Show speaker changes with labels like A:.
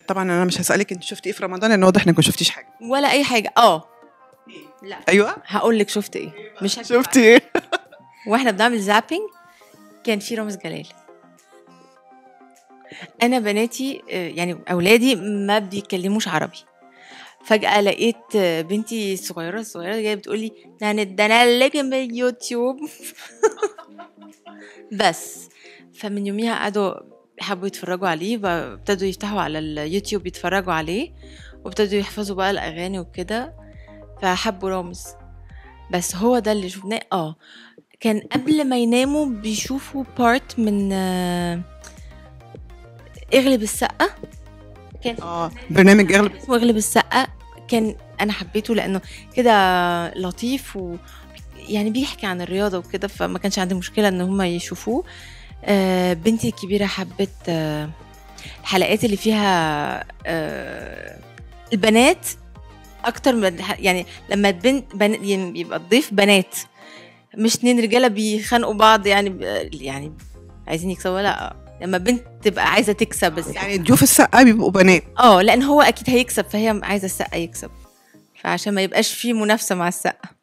A: طبعا انا مش هسالك انت شفتي ايه في رمضان لان واضح انك ما شفتيش حاجه
B: ولا اي حاجه اه لا
A: ايوه
B: هقول لك شفت ايه مش هكدب
A: شفتي ايه
B: واحنا بنعمل زابينج كان في رامز جلال انا بناتي آه، يعني اولادي ما بيتكلموش عربي فجأة لقيت آه، بنتي الصغيرة الصغيرة جاية بتقولي هندنا من اليوتيوب بس فمن يوميها قعدوا حبوا يتفرجوا عليه بقى- ابتدوا يفتحوا على اليوتيوب يتفرجوا عليه وابتدوا يحفظوا بقى الأغاني وكده فحبوا رامز بس هو ده اللي شفناه اه كان قبل ما يناموا بيشوفوا بارت من آه، اغلب السقة كان
A: اه برنامج اغلب
B: اسمه اغلب السقة كان انا حبيته لانه كده لطيف و يعني بيحكي عن الرياضة وكده فما كانش عندي مشكلة ان هم يشوفوه آه بنتي الكبيرة حبت آه الحلقات اللي فيها آه البنات اكتر من يعني لما البنت بن يعني يبقى الضيف بنات مش اتنين رجاله بيخانقوا بعض يعني ب- يعني عايزين يكسبوا لا لما بنت تبقى عايزه تكسب بس
A: يعني ضيوف السقا بيبقوا بنات
B: اه لان هو اكيد هيكسب فهي عايزه السقا يكسب فعشان ما يبقاش في منافسه مع السقا